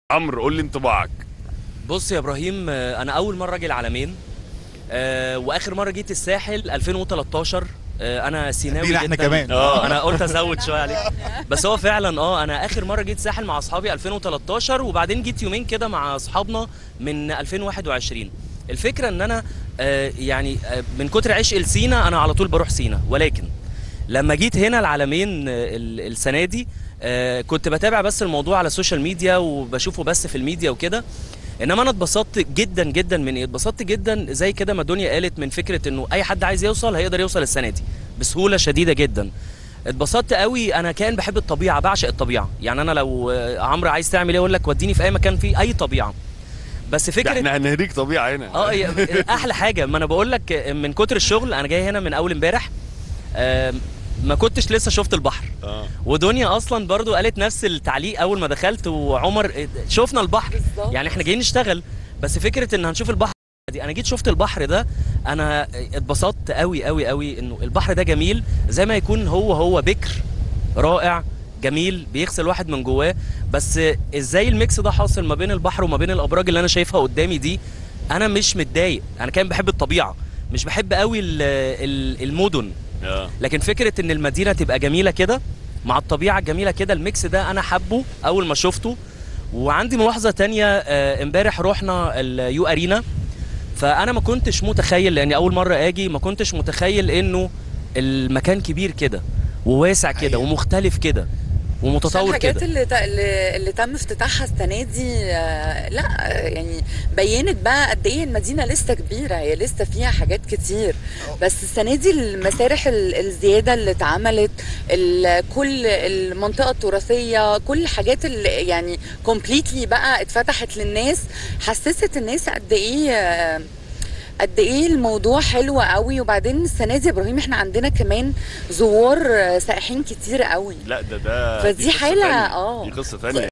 عمرو قول لي انطباعك بص يا ابراهيم آه، انا اول مره اجي العلمين آه، واخر مره جيت الساحل 2013 آه، انا سيناوي ادينا احنا جداً. كمان. اه انا قلت ازود شويه عليك بس هو فعلا اه انا اخر مره جيت ساحل مع اصحابي 2013 وبعدين جيت يومين كده مع اصحابنا من 2021 الفكره ان انا آه، يعني آه، من كتر عشق لسينا انا على طول بروح سينا ولكن لما جيت هنا العالمين آه، ال- السنه دي آه، كنت بتابع بس الموضوع على السوشيال ميديا وبشوفه بس في الميديا وكده انما انا اتبسطت جدا جدا من ايه اتبسطت جدا زي كده ما دنيا قالت من فكره انه اي حد عايز يوصل هيقدر يوصل السنه دي بسهوله شديده جدا اتبسطت قوي انا كان بحب الطبيعه بعشق الطبيعه يعني انا لو آه، عمرو عايز تعمل ايه اقول لك وديني في اي مكان فيه اي طبيعه بس ده فكره احنا هنهريك طبيعه هنا اه يا- احلى حاجه ما انا بقول لك من كتر الشغل انا جاي هنا من اول امبارح آم، ما كنتش لسه شفت البحر اه ودنيا اصلا برضو قالت نفس التعليق اول ما دخلت وعمر شفنا البحر بالظبط. يعني احنا جايين نشتغل بس فكره ان هنشوف البحر دي انا جيت شفت البحر ده انا اتبسطت قوي قوي قوي انه البحر ده جميل زي ما يكون هو هو بكر رائع جميل بيغسل واحد من جواه بس ازاي الميكس ده حاصل ما بين البحر وما بين الابراج اللي انا شايفها قدامي دي انا مش متضايق انا كان بحب الطبيعه مش بحب قوي ال- ال- المدن اه لكن فكره ان المدينه تبقى جميله كده مع الطبيعه الجميله كده الميكس ده انا حبه اول ما شفته وعندي ملاحظه تانية آه، امبارح رحنا اليو ارينا فانا ما كنتش متخيل لاني اول مره اجي ما كنتش متخيل انه المكان كبير كده وواسع كده أيوة. ومختلف كده ومتطور الحاجات كده اللي, ت... اللي اللي تم افتتاحها السنه دي آه، لا آه، يعني بينت بقى قد ايه المدينه لسه كبيره هي لسه فيها حاجات كتير بس السنه دي المسارح ال- الزياده اللي اتعملت ال- كل المنطقه التراثيه كل الحاجات اللي يعني كومبليتلي بقى اتفتحت للناس حسست الناس قد ايه آه، قد ايه الموضوع حلو قوي وبعدين السنه دي يا ابراهيم احنا عندنا كمان زوار آه، سائحين كتير قوي لا ده ده فدي دي قصة حالة- تانية. اه. دي قصه ثانيه